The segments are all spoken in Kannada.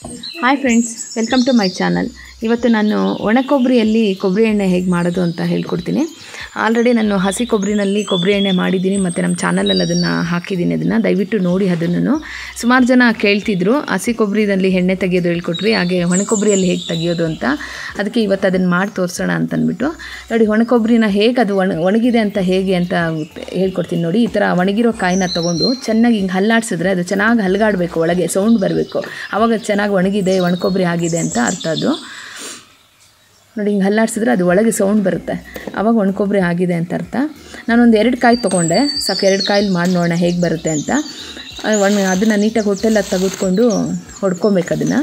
hi friends welcome to my channel ಇವತ್ತು ನಾನು ಒಣ ಕೊಬ್ಬರಿಯಲ್ಲಿ ಕೊಬ್ಬರಿ ಎಣ್ಣೆ ಹೇಗೆ ಮಾಡೋದು ಅಂತ ಹೇಳ್ಕೊಡ್ತೀನಿ ಆಲ್ರೆಡಿ ನಾನು ಹಸಿ ಕೊಬ್ಬರಿನಲ್ಲಿ ಕೊಬ್ಬರಿ ಎಣ್ಣೆ ಮಾಡಿದ್ದೀನಿ ಮತ್ತು ನಮ್ಮ ಚಾನಲಲ್ಲಿ ಅದನ್ನು ಹಾಕಿದ್ದೀನಿ ಅದನ್ನು ದಯವಿಟ್ಟು ನೋಡಿ ಅದನ್ನು ಸುಮಾರು ಜನ ಕೇಳ್ತಿದ್ರು ಹಸಿ ಕೊಬ್ಬರಿನಲ್ಲಿ ಎಣ್ಣೆ ತೆಗೆಯೋದು ಹೇಳ್ಕೊಟ್ರಿ ಹಾಗೆ ಒಣ ಕೊಬ್ಬರಿಯಲ್ಲಿ ಹೇಗೆ ತೆಗಿಯೋದು ಅಂತ ಅದಕ್ಕೆ ಇವತ್ತು ಅದನ್ನು ಮಾಡಿ ತೋರಿಸೋಣ ಅಂತಂದ್ಬಿಟ್ಟು ನೋಡಿ ಒಣ ಕೊಬ್ಬರಿನ ಹೇಗೆ ಅದು ಒಣ ಒಣಗಿದೆ ಅಂತ ಹೇಗೆ ಅಂತ ಹೇಳ್ಕೊಡ್ತೀನಿ ನೋಡಿ ಈ ಥರ ಒಣಗಿರೋ ಕಾಯಿನ ತೊಗೊಂಡು ಚೆನ್ನಾಗಿ ಹಿಂಗೆ ಹಲ್ಲಾಡ್ಸಿದ್ರೆ ಅದು ಚೆನ್ನಾಗಿ ಹಲ್ಗಾಡಬೇಕು ಒಳಗೆ ಸೌಂಡ್ ಬರಬೇಕು ಆವಾಗ ಚೆನ್ನಾಗಿ ಒಣಗಿದೆ ಒಣ ಕೊಬ್ಬರಿ ಆಗಿದೆ ಅಂತ ಅರ್ಥ ಅದು ನೋಡಿ ಹಿಂಗೆ ಹಲ್ಲಾಡ್ಸಿದ್ರೆ ಅದು ಒಳಗೆ ಸೌಂಡ್ ಬರುತ್ತೆ ಆವಾಗ ಒಣ ಕೊಬ್ಬರಿ ಆಗಿದೆ ಅಂತ ಅರ್ಥ ನಾನೊಂದು ಎರಡು ಕಾಯಿ ತೊಗೊಂಡೆ ಸಾಕು ಎರಡು ಕಾಯಿಲಿ ಮಾಡಿ ನೋಡೋಣ ಹೇಗೆ ಬರುತ್ತೆ ಅಂತ ಒಣ ಅದನ್ನು ನೀಟಾಗಿ ಹೊಟ್ಟೆಲ್ಲ ತೆಗೆದುಕೊಂಡು ಹೊಡ್ಕೊಬೇಕು ಅದನ್ನು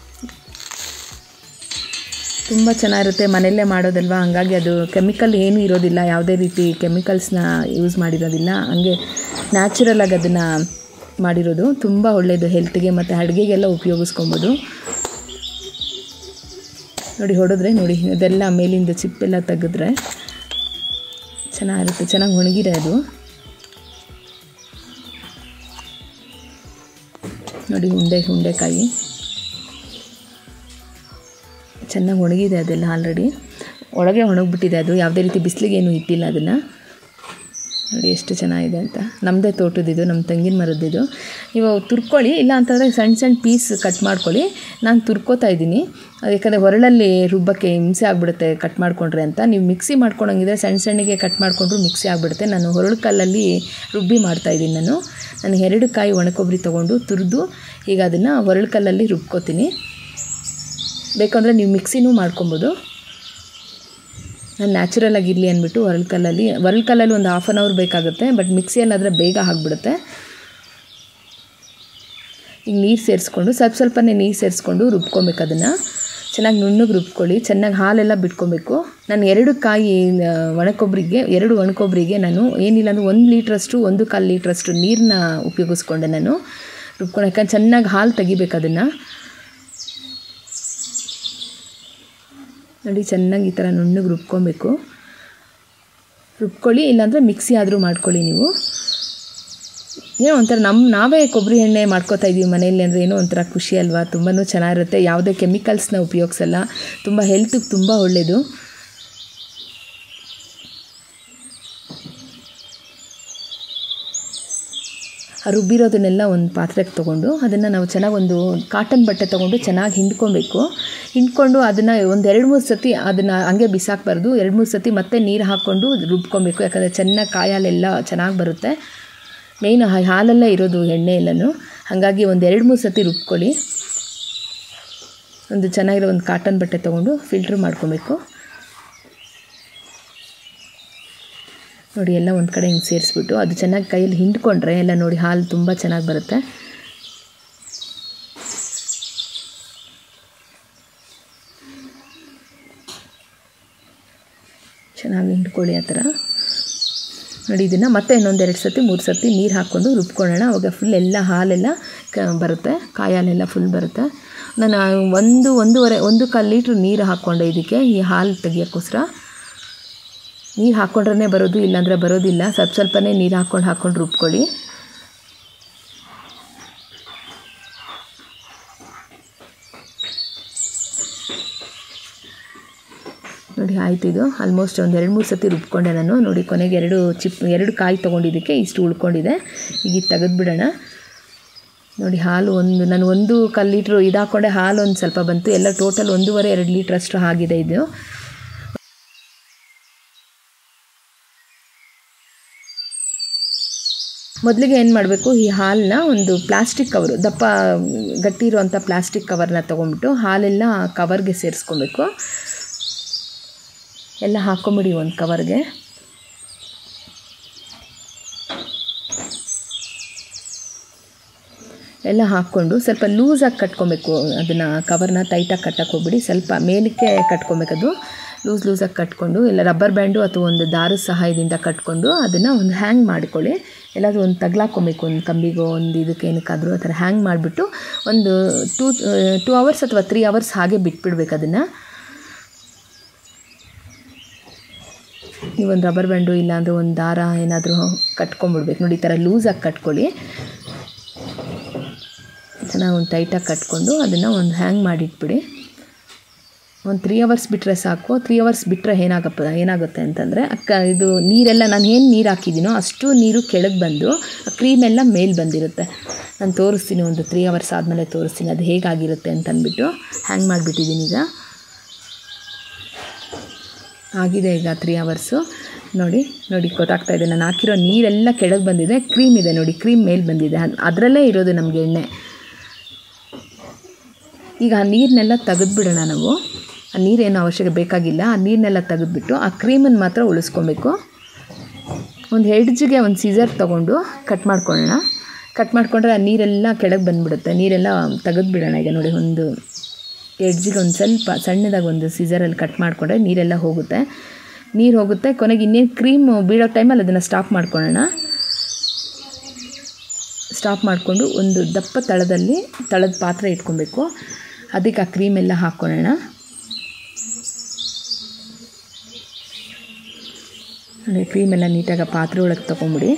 ತುಂಬ ಚೆನ್ನಾಗಿರುತ್ತೆ ಮನೆಯಲ್ಲೇ ಮಾಡೋದಲ್ವ ಹಾಗಾಗಿ ಅದು ಕೆಮಿಕಲ್ ಏನೂ ಇರೋದಿಲ್ಲ ಯಾವುದೇ ರೀತಿ ಕೆಮಿಕಲ್ಸ್ನ ಯೂಸ್ ಮಾಡಿರೋದಿಲ್ಲ ಹಂಗೆ ನ್ಯಾಚುರಲಾಗಿ ಅದನ್ನು ಮಾಡಿರೋದು ತುಂಬ ಒಳ್ಳೆಯದು ಹೆಲ್ತ್ಗೆ ಮತ್ತು ಅಡುಗೆಗೆಲ್ಲ ಉಪಯೋಗಿಸ್ಕೊಬೋದು ನೋಡಿ ಹೊಡೆದ್ರೆ ನೋಡಿ ಇದೆಲ್ಲ ಮೇಲಿಂದ ಚಿಪ್ಪೆಲ್ಲ ತೆಗೆದ್ರೆ ಚೆನ್ನಾಗಿರುತ್ತೆ ಚೆನ್ನಾಗಿ ಒಣಗಿದೆ ಅದು ನೋಡಿ ಹುಂಡೆ ಹುಂಡೆಕಾಯಿ ಚೆನ್ನಾಗಿ ಒಣಗಿದೆ ಅದೆಲ್ಲ ಆಲ್ರೆಡಿ ಒಳಗೆ ಒಣಗಿಬಿಟ್ಟಿದೆ ಅದು ಯಾವುದೇ ರೀತಿ ಬಿಸಿಲಿಗೆ ಏನೂ ಇಟ್ಟಿಲ್ಲ ಅದನ್ನು ನೋಡಿ ಎಷ್ಟು ಚೆನ್ನಾಗಿದೆ ಅಂತ ನಮ್ಮದೇ ತೋಟದಿದು ನಮ್ಮ ತೆಂಗಿನ ಮರದ್ದಿದು ನೀವು ತುರ್ಕೊಳ್ಳಿ ಇಲ್ಲ ಅಂತಂದರೆ ಸಣ್ಣ ಸಣ್ಣ ಪೀಸ್ ಕಟ್ ಮಾಡ್ಕೊಳ್ಳಿ ನಾನು ತುರ್ಕೋತಾ ಇದ್ದೀನಿ ಅದು ಯಾಕಂದರೆ ಹೊರಳಲ್ಲಿ ರುಬ್ಬಕ್ಕೆ ಹಿಂಸೆ ಆಗಿಬಿಡುತ್ತೆ ಕಟ್ ಮಾಡಿಕೊಂಡ್ರೆ ಅಂತ ನೀವು ಮಿಕ್ಸಿ ಮಾಡ್ಕೊಳಂಗಿದ್ರೆ ಸಣ್ಣ ಸಣ್ಣಗೆ ಕಟ್ ಮಾಡಿಕೊಂಡ್ರು ಮಿಕ್ಸಿ ಆಗಿಬಿಡುತ್ತೆ ನಾನು ಹೊರಳು ಕಲ್ಲಲ್ಲಿ ರುಬ್ಬಿ ಮಾಡ್ತಾಯಿದ್ದೀನಿ ನಾನು ನಾನು ಎರಡು ಕಾಯಿ ಒಣಕೊಬ್ಬರಿ ತೊಗೊಂಡು ತುರಿದು ಈಗ ಅದನ್ನು ಹೊರಳು ಕಲ್ಲಲ್ಲಿ ರುಬ್ಕೋತೀನಿ ಬೇಕಂದರೆ ನೀವು ಮಿಕ್ಸಿನೂ ಮಾಡ್ಕೊಬೋದು ನಾನು ನ್ಯಾಚುರಲ್ ಆಗಿರಲಿ ಅಂದ್ಬಿಟ್ಟು ಒರಳು ಕಲ್ಲಲ್ಲಿ ಒರಳು ಕಲ್ಲಲ್ಲಿ ಒಂದು ಹಾಫ್ ಆನ್ ಅವರ್ ಬೇಕಾಗುತ್ತೆ ಬಟ್ ಮಿಕ್ಸಿಯಲ್ಲಾದರೆ ಬೇಗ ಆಗಿಬಿಡುತ್ತೆ ಈಗ ನೀರು ಸೇರಿಸ್ಕೊಂಡು ಸ್ವಲ್ಪ ಸ್ವಲ್ಪನೇ ನೀರು ಸೇರಿಸ್ಕೊಂಡು ರುಬ್ಕೊಬೇಕು ಅದನ್ನು ಚೆನ್ನಾಗಿ ನುಣ್ಣಗೆ ರುಬ್ಕೊಳ್ಳಿ ಚೆನ್ನಾಗಿ ಹಾಲೆಲ್ಲ ಬಿಟ್ಕೊಬೇಕು ನಾನು ಎರಡು ಕಾಯಿ ಒಣಕೊಬ್ಬರಿಗೆ ಎರಡು ಒಣಕೊಬ್ಬರಿಗೆ ನಾನು ಏನಿಲ್ಲ ಅಂದರೆ ಒಂದು ಲೀಟ್ರಷ್ಟು ಒಂದು ಕಾಲು ಲೀಟ್ರಷ್ಟು ನೀರನ್ನ ಉಪಯೋಗಿಸ್ಕೊಂಡೆ ನಾನು ರುಬ್ಕೊಂಡು ಯಾಕಂದ್ರೆ ಚೆನ್ನಾಗಿ ಹಾಲು ತೆಗಿಬೇಕು ಅದನ್ನು ನೋಡಿ ಚೆನ್ನಾಗಿ ಈ ಥರ ನುಣ್ಣಗೆ ರುಬ್ಕೊಬೇಕು ರುಬ್ಕೊಳ್ಳಿ ಇಲ್ಲಾಂದರೆ ಮಿಕ್ಸಿ ಆದರೂ ಮಾಡ್ಕೊಳ್ಳಿ ನೀವು ಏನೋ ಒಂಥರ ನಮ್ಮ ನಾವೇ ಕೊಬ್ಬರಿ ಎಣ್ಣೆ ಮಾಡ್ಕೋತಾ ಇದ್ದೀವಿ ಮನೆಯಲ್ಲಿ ಅಂದರೆ ಏನೋ ಒಂಥರ ಖುಷಿ ಅಲ್ವಾ ತುಂಬಾ ಚೆನ್ನಾಗಿರುತ್ತೆ ಯಾವುದೇ ಕೆಮಿಕಲ್ಸ್ನ ಉಪಯೋಗಿಸಲ್ಲ ತುಂಬ ಹೆಲ್ತಿಗೆ ತುಂಬ ಒಳ್ಳೆಯದು ರುಬ್ಬಿರೋದನ್ನೆಲ್ಲ ಒಂದು ಪಾತ್ರೆಗೆ ತೊಗೊಂಡು ಅದನ್ನು ನಾವು ಚೆನ್ನಾಗಿ ಒಂದು ಕಾಟನ್ ಬಟ್ಟೆ ತೊಗೊಂಡು ಚೆನ್ನಾಗಿ ಹಿಂಡ್ಕೊಬೇಕು ಹಿಂಡ್ಕೊಂಡು ಅದನ್ನು ಒಂದು ಎರಡು ಮೂರು ಸತಿ ಅದನ್ನು ಹಂಗೆ ಬಿಸಾಕಬಾರ್ದು ಎರಡು ಮೂರು ಸತಿ ಮತ್ತೆ ನೀರು ಹಾಕ್ಕೊಂಡು ರುಬ್ಕೊಬೇಕು ಯಾಕಂದರೆ ಚೆನ್ನಾಗಿ ಕಾಯಲ್ಲೆಲ್ಲ ಚೆನ್ನಾಗಿ ಬರುತ್ತೆ ಮೇಯ್ನ್ ಹಾಲಲ್ಲೇ ಇರೋದು ಎಣ್ಣೆ ಎಲ್ಲನೂ ಹಾಗಾಗಿ ಒಂದು ಎರಡು ಮೂರು ಸತಿ ರುಬ್ಕೊಳ್ಳಿ ಒಂದು ಚೆನ್ನಾಗಿರೋ ಒಂದು ಕಾಟನ್ ಬಟ್ಟೆ ತೊಗೊಂಡು ಫಿಲ್ಟ್ರ್ ಮಾಡ್ಕೊಬೇಕು ನೋಡಿ ಎಲ್ಲ ಒಂದು ಕಡೆ ಹಿಂಗೆ ಸೇರಿಸ್ಬಿಟ್ಟು ಅದು ಚೆನ್ನಾಗಿ ಕೈಯಲ್ಲಿ ಹಿಂಡ್ಕೊಂಡ್ರೆ ಎಲ್ಲ ನೋಡಿ ಹಾಲು ತುಂಬ ಚೆನ್ನಾಗಿ ಬರುತ್ತೆ ಚೆನ್ನಾಗಿ ಹಿಂಡ್ಕೊಳ್ಳಿ ಆ ಥರ ನೋಡಿ ಇದನ್ನು ಮತ್ತೆ ಇನ್ನೊಂದೆರಡು ಸತಿ ಮೂರು ಸತಿ ನೀರು ಹಾಕ್ಕೊಂಡು ರುಬ್ಕೊಳ್ಳೋಣ ಅವಾಗ ಫುಲ್ ಎಲ್ಲ ಹಾಲೆಲ್ಲ ಕ ಬರುತ್ತೆ ಕಾಯಿ ಹಾಲೆಲ್ಲ ಫುಲ್ ಬರುತ್ತೆ ನಾನು ಒಂದು ಒಂದೂವರೆ ಒಂದು ಕಾಲು ಲೀಟ್ರ್ ನೀರು ಹಾಕ್ಕೊಂಡೆ ಇದಕ್ಕೆ ಈ ಹಾಲು ತೆಗಿಯೋಕ್ಕೋಸ್ಕರ ನೀರು ಹಾಕ್ಕೊಂಡ್ರೆ ಬರೋದು ಇಲ್ಲಾಂದರೆ ಬರೋದಿಲ್ಲ ಸ್ವಲ್ಪ ಸ್ವಲ್ಪನೇ ನೀರು ಹಾಕ್ಕೊಂಡು ಹಾಕ್ಕೊಂಡು ರುಬ್ಕೊಳ್ಳಿ ನೋಡಿ ಆಯ್ತು ಇದು ಆಲ್ಮೋಸ್ಟ್ ಒಂದು ಎರಡು ಮೂರು ಸತಿ ರುಬ್ಕೊಂಡೆ ನಾನು ನೋಡಿ ಕೊನೆಗೆ ಎರಡು ಚಿಪ್ ಎರಡು ಕಾಯಿ ತೊಗೊಂಡಿದ್ದಕ್ಕೆ ಇಷ್ಟು ಉಳ್ಕೊಂಡಿದೆ ಈಗ ಇದು ತೆಗೆದುಬಿಡೋಣ ನೋಡಿ ಹಾಲು ಒಂದು ನಾನು ಒಂದು ಕಾಲು ಲೀಟ್ರು ಇದು ಹಾಕ್ಕೊಂಡೆ ಹಾಲು ಒಂದು ಸ್ವಲ್ಪ ಬಂತು ಎಲ್ಲ ಟೋಟಲ್ ಒಂದೂವರೆ ಎರಡು ಲೀಟ್ರಷ್ಟು ಆಗಿದೆ ಇದು ಮೊದಲಿಗೆ ಏನು ಮಾಡಬೇಕು ಈ ಹಾಲನ್ನ ಒಂದು ಪ್ಲಾಸ್ಟಿಕ್ ಕವರು ದಪ್ಪ ಗಟ್ಟಿ ಇರುವಂಥ ಪ್ಲಾಸ್ಟಿಕ್ ಕವರ್ನ ತೊಗೊಂಡ್ಬಿಟ್ಟು ಹಾಲೆಲ್ಲ ಕವರ್ಗೆ ಸೇರಿಸ್ಕೊಬೇಕು ಎಲ್ಲ ಹಾಕ್ಕೊಂಬಿಡಿ ಒಂದು ಕವರ್ಗೆ ಎಲ್ಲ ಹಾಕ್ಕೊಂಡು ಸ್ವಲ್ಪ ಲೂಸಾಗಿ ಕಟ್ಕೊಬೇಕು ಅದನ್ನು ಕವರ್ನ ಟೈಟಾಗಿ ಕಟ್ಟಕ್ಕೆ ಹೋಗ್ಬಿಡಿ ಸ್ವಲ್ಪ ಮೇಲಕ್ಕೆ ಕಟ್ಕೊಬೇಕದು ಲೂಸ್ ಲೂಸಾಗಿ ಕಟ್ಕೊಂಡು ಇಲ್ಲ ರಬ್ಬರ್ ಬ್ಯಾಂಡು ಅಥವಾ ಒಂದು ದಾರದ ಸಹಾಯದಿಂದ ಕಟ್ಕೊಂಡು ಅದನ್ನು ಒಂದು ಹ್ಯಾಂಗ್ ಮಾಡ್ಕೊಳ್ಳಿ ಎಲ್ಲಾದರೂ ಒಂದು ತಗ್ಲಾಕೊಬೇಕು ಒಂದು ಕಂಬಿಗೋ ಒಂದು ಇದಕ್ಕೆ ಏನಕ್ಕಾದರೂ ಆ ಥರ ಹ್ಯಾಂಗ್ ಮಾಡಿಬಿಟ್ಟು ಒಂದು ಟೂ ಟೂ ಅವರ್ಸ್ ಅಥವಾ ತ್ರೀ ಅವರ್ಸ್ ಹಾಗೆ ಬಿಟ್ಬಿಡ್ಬೇಕು ಅದನ್ನು ನೀವೊಂದು ರಬ್ಬರ್ ಬ್ಯಾಂಡು ಇಲ್ಲಾಂದರೆ ಒಂದು ದಾರ ಏನಾದರೂ ಕಟ್ಕೊಂಬಿಡ್ಬೇಕು ನೋಡಿ ಈ ಥರ ಲೂಸಾಗಿ ಕಟ್ಕೊಳ್ಳಿ ಚೆನ್ನಾಗಿ ಒಂದು ಟೈಟಾಗಿ ಕಟ್ಕೊಂಡು ಅದನ್ನು ಒಂದು ಹ್ಯಾಂಗ್ ಮಾಡಿಟ್ಬಿಡಿ ಒಂದು ತ್ರೀ ಅವರ್ಸ್ ಬಿಟ್ಟರೆ ಸಾಕು ತ್ರೀ ಅವರ್ಸ್ ಬಿಟ್ಟರೆ ಏನಾಗಪ್ಪ ಏನಾಗುತ್ತೆ ಅಂತಂದರೆ ಅಕ್ಕ ಇದು ನೀರೆಲ್ಲ ನಾನು ಏನು ನೀರು ಹಾಕಿದ್ದೀನೋ ಅಷ್ಟು ನೀರು ಕೆಳಗೆ ಬಂದು ಕ್ರೀಮೆಲ್ಲ ಮೇಲೆ ಬಂದಿರುತ್ತೆ ನಾನು ತೋರಿಸ್ತೀನಿ ಒಂದು ತ್ರೀ ಅವರ್ಸ್ ಆದಮೇಲೆ ತೋರಿಸ್ತೀನಿ ಅದು ಹೇಗಾಗಿರುತ್ತೆ ಅಂತ ಅಂದ್ಬಿಟ್ಟು ಹ್ಯಾಂಗ್ ಮಾಡಿಬಿಟ್ಟಿದ್ದೀನಿ ಈಗ ಆಗಿದೆ ಈಗ ತ್ರೀ ಅವರ್ಸು ನೋಡಿ ನೋಡಿ ಗೊತ್ತಾಗ್ತಾ ಇದೆ ನಾನು ಹಾಕಿರೋ ನೀರೆಲ್ಲ ಕೆಳಗೆ ಬಂದಿದೆ ಕ್ರೀಮ್ ಇದೆ ನೋಡಿ ಕ್ರೀಮ್ ಮೇಲೆ ಬಂದಿದೆ ಅದರಲ್ಲೇ ಇರೋದು ನಮಗೆ ಎಣ್ಣೆ ಈಗ ಆ ನೀರನ್ನೆಲ್ಲ ತೆಗೆದ್ಬಿಡೋಣ ನಾವು ಆ ನೀರೇನು ಅವಶ್ಯಕ ಬೇಕಾಗಿಲ್ಲ ಆ ನೀರನ್ನೆಲ್ಲ ತೆಗೆದ್ಬಿಟ್ಟು ಆ ಕ್ರೀಮನ್ನು ಮಾತ್ರ ಉಳಿಸ್ಕೊಬೇಕು ಒಂದು ಹೆಡ್ಜಿಗೆ ಒಂದು ಸೀಸರ್ ತೊಗೊಂಡು ಕಟ್ ಮಾಡ್ಕೊಳ್ಳೋಣ ಕಟ್ ಮಾಡಿಕೊಂಡ್ರೆ ಆ ನೀರೆಲ್ಲ ಕೆಳಗೆ ಬಂದುಬಿಡುತ್ತೆ ನೀರೆಲ್ಲ ತೆಗೆದ್ಬಿಡೋಣ ಈಗ ನೋಡಿ ಒಂದು ಎಡ್ಜಿಗೆ ಒಂದು ಸ್ವಲ್ಪ ಸಣ್ಣದಾಗಿ ಒಂದು ಸೀಸರಲ್ಲಿ ಕಟ್ ಮಾಡಿಕೊಂಡ್ರೆ ನೀರೆಲ್ಲ ಹೋಗುತ್ತೆ ನೀರು ಹೋಗುತ್ತೆ ಕೊನೆಗೆ ಇನ್ನೇನು ಕ್ರೀಮು ಬೀಳೋ ಟೈಮಲ್ಲಿ ಅದನ್ನು ಸ್ಟಾಪ್ ಮಾಡ್ಕೊಳ್ಳೋಣ ಸ್ಟಾಪ್ ಮಾಡಿಕೊಂಡು ಒಂದು ದಪ್ಪ ತಳದಲ್ಲಿ ತಳದ ಪಾತ್ರೆ ಇಟ್ಕೊಬೇಕು ಅದಕ್ಕೆ ಆ ಕ್ರೀಮೆಲ್ಲ ಹಾಕ್ಕೊಳ್ಳೋಣ ನೋಡಿ ಕ್ರೀಮೆಲ್ಲ ನೀಟಾಗಿ ಆ ಪಾತ್ರೆ ಒಳಗೆ ತೊಗೊಂಬಿಡಿ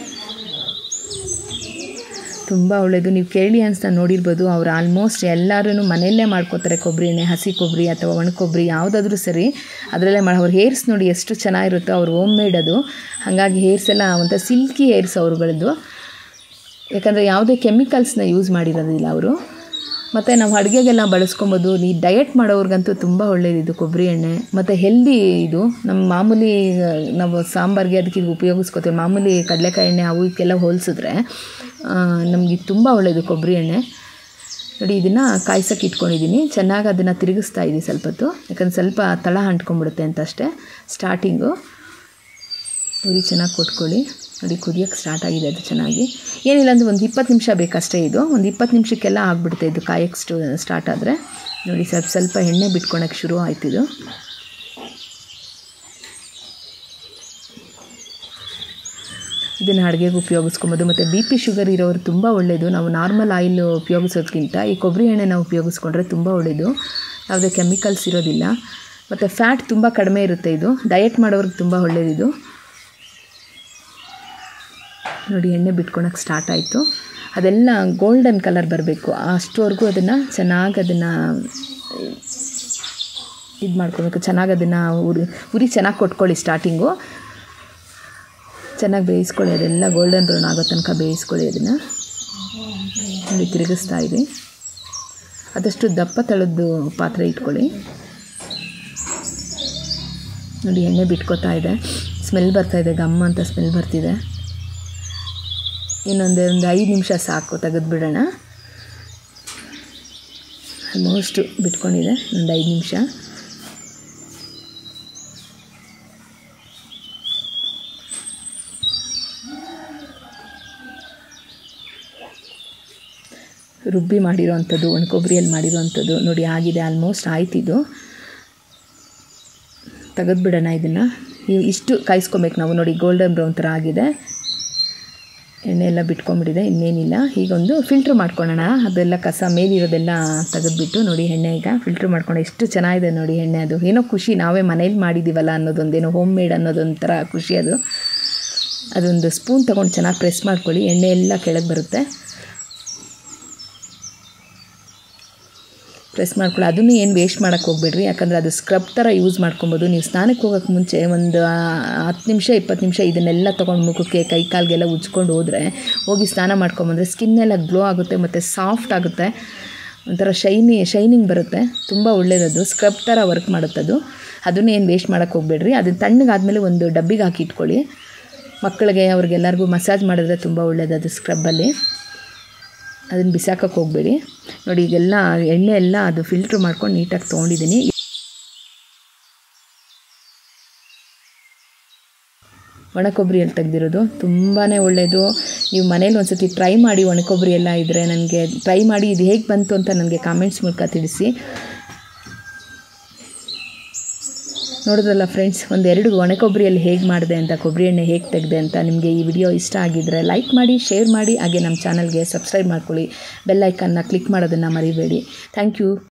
ತುಂಬ ಒಳ್ಳೆಯದು ನೀವು ಕೇಳಿ ಅನಿಸ್ತಾ ನೋಡಿರ್ಬೋದು ಅವ್ರು ಆಲ್ಮೋಸ್ಟ್ ಎಲ್ಲರೂ ಮನೆಯಲ್ಲೇ ಮಾಡ್ಕೋತಾರೆ ಕೊಬ್ಬರಿ ಎಣ್ಣೆ ಹಸಿ ಕೊಬ್ಬರಿ ಅಥವಾ ಒಣ ಕೊಬ್ಬರಿ ಯಾವುದಾದ್ರೂ ಸರಿ ಅದರಲ್ಲೇ ಮಾಡಿ ಅವ್ರ ಹೇರ್ಸ್ ನೋಡಿ ಎಷ್ಟು ಚೆನ್ನಾಗಿರುತ್ತೋ ಅವ್ರು ಹೋಮ್ ಮೇಡ್ ಅದು ಹಾಗಾಗಿ ಹೇರ್ಸ್ ಎಲ್ಲ ಒಂಥರ ಸಿಲ್ಕಿ ಹೇರ್ಸ್ ಅವ್ರುಗಳದ್ದು ಯಾಕಂದರೆ ಯಾವುದೇ ಕೆಮಿಕಲ್ಸ್ನ ಯೂಸ್ ಮಾಡಿರೋದಿಲ್ಲ ಅವರು ಮತ್ತು ನಾವು ಅಡುಗೆಗೆಲ್ಲ ಬಳಸ್ಕೊಬೋದು ಈ ಡಯಟ್ ಮಾಡೋರ್ಗಂತೂ ತುಂಬ ಒಳ್ಳೆಯದಿದು ಕೊಬ್ಬರಿ ಎಣ್ಣೆ ಮತ್ತು ಹೆಲ್ದಿ ಇದು ನಮ್ಮ ಮಾಮೂಲಿ ನಾವು ಸಾಂಬಾರಿಗೆ ಅದಕ್ಕೆ ಇದು ಉಪಯೋಗಿಸ್ಕೋತೀವಿ ಮಾಮೂಲಿ ಕಡಲೆಕಾಯಿ ಎಣ್ಣೆ ಅವು ಇವಕ್ಕೆಲ್ಲ ಹೋಲಿಸಿದ್ರೆ ನಮಗೆ ತುಂಬ ಒಳ್ಳೆಯದು ಕೊಬ್ಬರಿ ಎಣ್ಣೆ ನೋಡಿ ಇದನ್ನು ಕಾಯ್ಸೋಕೆ ಇಟ್ಕೊಂಡಿದ್ದೀನಿ ಚೆನ್ನಾಗಿ ಅದನ್ನು ತಿರುಗಿಸ್ತಾ ಇದ್ದೀನಿ ಸ್ವಲ್ಪ ಹೊತ್ತು ಯಾಕಂದ್ರೆ ಸ್ವಲ್ಪ ತಳ ಅಂಟ್ಕೊಂಡ್ಬಿಡುತ್ತೆ ಅಂತ ಅಷ್ಟೇ ಸ್ಟಾರ್ಟಿಂಗು ಉರಿ ಚೆನ್ನಾಗಿ ಕೊಟ್ಕೊಳ್ಳಿ ನೋಡಿ ಕುದಿಯೋಕ್ಕೆ ಸ್ಟಾರ್ಟ್ ಆಗಿದೆ ಅದು ಚೆನ್ನಾಗಿ ಏನಿಲ್ಲ ಅಂದರೆ ಒಂದು ಇಪ್ಪತ್ತು ನಿಮಿಷ ಬೇಕಷ್ಟೇ ಇದು ಒಂದು ಇಪ್ಪತ್ತು ನಿಮಿಷಕ್ಕೆಲ್ಲ ಆಗಿಬಿಡುತ್ತೆ ಇದು ಕಾಯಕ್ಕೆ ಸ್ಟು ಸ್ಟಾರ್ಟ್ ಆದರೆ ನೋಡಿ ಸ್ವಲ್ಪ ಸ್ವಲ್ಪ ಎಣ್ಣೆ ಬಿಟ್ಕೊಳಕ್ಕೆ ಶುರು ಆಯ್ತಿದು ಇದನ್ನು ಅಡುಗೆಗೆ ಉಪಯೋಗಿಸ್ಕೊಬೋದು ಮತ್ತು ಬಿ ಪಿ ಶುಗರ್ ಇರೋರು ತುಂಬ ಒಳ್ಳೆಯದು ನಾವು ನಾರ್ಮಲ್ ಆಯಿಲ್ ಉಪಯೋಗಿಸೋದ್ಕಿಂತ ಈ ಕೊಬ್ಬರಿ ಎಣ್ಣೆನ ಉಪಯೋಗಿಸ್ಕೊಂಡ್ರೆ ತುಂಬ ಒಳ್ಳೆಯದು ಯಾವುದೇ ಕೆಮಿಕಲ್ಸ್ ಇರೋದಿಲ್ಲ ಮತ್ತು ಫ್ಯಾಟ್ ತುಂಬ ಕಡಿಮೆ ಇರುತ್ತೆ ಇದು ಡಯಟ್ ಮಾಡೋರಿಗೆ ತುಂಬ ಒಳ್ಳೆಯದಿದು ನೋಡಿ ಎಣ್ಣೆ ಬಿಟ್ಕೊಳಕ್ಕೆ ಸ್ಟಾರ್ಟ್ ಆಯಿತು ಅದೆಲ್ಲ ಗೋಲ್ಡನ್ ಕಲರ್ ಬರಬೇಕು ಅಷ್ಟುವರೆಗೂ ಅದನ್ನು ಚೆನ್ನಾಗಿ ಅದನ್ನು ಇದು ಮಾಡ್ಕೋಬೇಕು ಚೆನ್ನಾಗಿ ಅದನ್ನು ಉರಿ ಉರಿ ಚೆನ್ನಾಗಿ ಕೊಟ್ಕೊಳ್ಳಿ ಸ್ಟಾರ್ಟಿಂಗು ಚೆನ್ನಾಗಿ ಬೇಯಿಸ್ಕೊಳ್ಳಿ ಅದೆಲ್ಲ ಗೋಲ್ಡನ್ ಬ್ರೌನ್ ಆಗೋ ತನಕ ಬೇಯಿಸ್ಕೊಳ್ಳಿ ಅದನ್ನು ನೋಡಿ ತಿರುಗಿಸ್ತಾ ಇದೆ ಆದಷ್ಟು ದಪ್ಪ ತಳದ್ದು ಪಾತ್ರೆ ಇಟ್ಕೊಳ್ಳಿ ನೋಡಿ ಎಣ್ಣೆ ಬಿಟ್ಕೋತಾ ಇದೆ ಸ್ಮೆಲ್ ಬರ್ತಾಯಿದೆ ಗಮ್ಮ ಅಂತ ಸ್ಮೆಲ್ ಬರ್ತಿದೆ ಇನ್ನೊಂದು ಒಂದು ಐದು ನಿಮಿಷ ಸಾಕು ತೆಗೆದುಬಿಡೋಣ ಆಲ್ಮೋಸ್ಟು ಬಿಟ್ಕೊಂಡಿದೆ ಒಂದು ಐದು ನಿಮಿಷ ರುಬ್ಬಿ ಮಾಡಿರೋವಂಥದ್ದು ಒಣಕೊಬ್ಬರಿಯಲ್ಲಿ ಮಾಡಿರೋವಂಥದ್ದು ನೋಡಿ ಆಗಿದೆ ಆಲ್ಮೋಸ್ಟ್ ಆಯ್ತಿದು ತೆಗೆದುಬಿಡೋಣ ಇದನ್ನು ಇಷ್ಟು ಕಾಯಿಸ್ಕೊಬೇಕು ನಾವು ನೋಡಿ ಗೋಲ್ಡನ್ ಬ್ರೌನ್ ಥರ ಆಗಿದೆ ಎಣ್ಣೆ ಎಲ್ಲ ಬಿಟ್ಕೊಂಡ್ಬಿಟ್ಟಿದೆ ಇನ್ನೇನಿಲ್ಲ ಹೀಗೊಂದು ಫಿಲ್ಟ್ರ್ ಮಾಡ್ಕೊಳ್ಳೋಣ ಅದೆಲ್ಲ ಕಸ ಮೇಲಿರೋದೆಲ್ಲ ತೆಗೆದ್ಬಿಟ್ಟು ನೋಡಿ ಎಣ್ಣೆ ಈಗ ಫಿಲ್ಟ್ರ್ ಮಾಡ್ಕೊಂಡು ಎಷ್ಟು ಚೆನ್ನಾಗಿದೆ ನೋಡಿ ಎಣ್ಣೆ ಅದು ಏನೋ ಖುಷಿ ನಾವೇ ಮನೇಲಿ ಮಾಡಿದ್ದೀವಲ್ಲ ಅನ್ನೋದೊಂದೇನೋ ಹೋಮ್ ಮೇಡ್ ಅನ್ನೋದೊಂಥರ ಖುಷಿ ಅದು ಅದೊಂದು ಸ್ಪೂನ್ ತೊಗೊಂಡು ಚೆನ್ನಾಗಿ ಪ್ರೆಸ್ ಮಾಡ್ಕೊಳ್ಳಿ ಎಣ್ಣೆ ಎಲ್ಲ ಕೆಳಗೆ ಬರುತ್ತೆ ಪ್ರೆಸ್ ಮಾಡ್ಕೊಳ್ಳಿ ಅದನ್ನು ಏನು ವೇಸ್ಟ್ ಮಾಡೋಕ್ಕೆ ಹೋಗ್ಬೇಡ್ರಿ ಯಾಕಂದರೆ ಅದು ಸ್ಕ್ರಬ್ ಥರ ಯೂಸ್ ಮಾಡ್ಕೊಬೋದು ನೀವು ಸ್ನಾನಕ್ಕೆ ಹೋಗೋಕ್ಕೆ ಮುಂಚೆ ಒಂದು ಹತ್ತು ನಿಮಿಷ ಇಪ್ಪತ್ತು ನಿಮಿಷ ಇದನ್ನೆಲ್ಲ ತೊಗೊಂಡು ಮುಖಕ್ಕೆ ಕೈ ಕಾಲಿಗೆಲ್ಲ ಉಜ್ಕೊಂಡು ಹೋದರೆ ಹೋಗಿ ಸ್ನಾನ ಮಾಡ್ಕೊಂಬಂದರೆ ಸ್ಕಿನ್ನೆಲ್ಲ ಗ್ಲೋ ಆಗುತ್ತೆ ಮತ್ತು ಸಾಫ್ಟ್ ಆಗುತ್ತೆ ಒಂಥರ ಶೈನಿ ಶೈನಿಂಗ್ ಬರುತ್ತೆ ತುಂಬ ಒಳ್ಳೆಯದದು ಸ್ಕ್ರಬ್ ಥರ ವರ್ಕ್ ಮಾಡುತ್ತದು ಅದನ್ನು ಏನು ವೇಸ್ಟ್ ಮಾಡೋಕ್ಕೆ ಹೋಗ್ಬೇಡ್ರಿ ಅದನ್ನು ತಣ್ಣಗಾದಮೇಲೆ ಒಂದು ಡಬ್ಬಿಗೆ ಹಾಕಿ ಇಟ್ಕೊಳ್ಳಿ ಮಕ್ಕಳಿಗೆ ಅವ್ರಿಗೆಲ್ಲರಿಗೂ ಮಸಾಜ್ ಮಾಡಿದ್ರೆ ತುಂಬ ಒಳ್ಳೆಯದು ಅದು ಸ್ಕ್ರಬ್ಬಲ್ಲಿ ಅದನ್ನು ಬಿಸಾಕಕ್ಕೆ ಹೋಗಬೇಡಿ ನೋಡಿ ಈಗೆಲ್ಲ ಎಣ್ಣೆ ಎಲ್ಲ ಅದು ಫಿಲ್ಟ್ರ್ ಮಾಡ್ಕೊಂಡು ನೀಟಾಗಿ ತೊಗೊಂಡಿದ್ದೀನಿ ಒಣ ಕೊಬ್ಬರಿಯಲ್ಲಿ ತೆಗೆದಿರೋದು ತುಂಬಾ ಒಳ್ಳೆಯದು ನೀವು ಮನೇಲಿ ಒಂದು ಸತಿ ಟ್ರೈ ಮಾಡಿ ಒಣ ಕೊಬ್ಬರಿ ಎಲ್ಲ ಇದ್ದರೆ ನನಗೆ ಟ್ರೈ ಮಾಡಿ ಇದು ಹೇಗೆ ಬಂತು ಅಂತ ನನಗೆ ಕಾಮೆಂಟ್ಸ್ ಮೂಲಕ ತಿಳಿಸಿ ನೋಡಿದ್ರಲ್ಲ ಫ್ರೆಂಡ್ಸ್ ಒಂದೆರಡು ಒಣ ಕೊಬ್ಬರಿಯಲ್ಲಿ ಹೇಗೆ ಮಾಡಿದೆ ಅಂತ ಕೊಬ್ಬರಿ ಎಣ್ಣೆ ಹೇಗೆ ತೆಗೆದೆ ಅಂತ ನಿಮಗೆ ಈ ವಿಡಿಯೋ ಇಷ್ಟ ಆಗಿದ್ದರೆ ಲೈಕ್ ಮಾಡಿ ಶೇರ್ ಮಾಡಿ ಹಾಗೆ ನಮ್ಮ ಚಾನಲ್ಗೆ ಸಬ್ಸ್ಕ್ರೈಬ್ ಮಾಡ್ಕೊಳ್ಳಿ ಬೆಲ್ ಐಕನ್ನ ಕ್ಲಿಕ್ ಮಾಡೋದನ್ನು ಮರಿಬೇಡಿ ಥ್ಯಾಂಕ್ ಯು